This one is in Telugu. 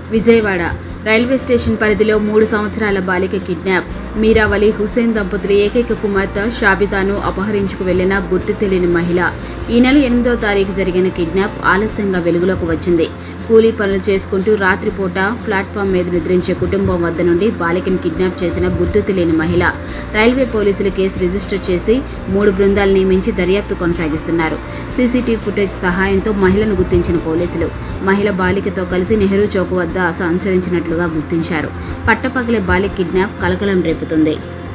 విజయవాడ రైల్వే స్టేషన్ పరిధిలో మూడు సంవత్సరాల బాలిక కిడ్నాప్ మీరావలి హుసేన్ దంపతుల ఏకైక కుమార్తె షాబితాను అపహరించుకు వెళ్లిన గుర్తు తెలియని మహిళ ఈ నెల ఎనిమిదో తారీఖు జరిగిన కిడ్నాప్ ఆలస్యంగా వెలుగులోకి వచ్చింది కూలీ పనులు చేసుకుంటూ రాత్రిపూట ప్లాట్ఫామ్ మీద నిద్రించే కుటుంబం వద్ద నుండి బాలికను కిడ్నాప్ చేసిన గుర్తు తెలియని మహిళ రైల్వే పోలీసులు కేసు రిజిస్టర్ చేసి మూడు బృందాలు నియమించి దర్యాప్తు కొనసాగిస్తున్నారు సీసీటీవీ ఫుటేజ్ సహాయంతో మహిళను గుర్తించిన పోలీసులు మహిళ బాలికతో కలిసి నెహ్రూ చౌక్ వద్ద సంచరించినట్లుగా గుర్తించారు పట్టపగలే బాలిక కిడ్నాప్ కలకలం రేపుతుంది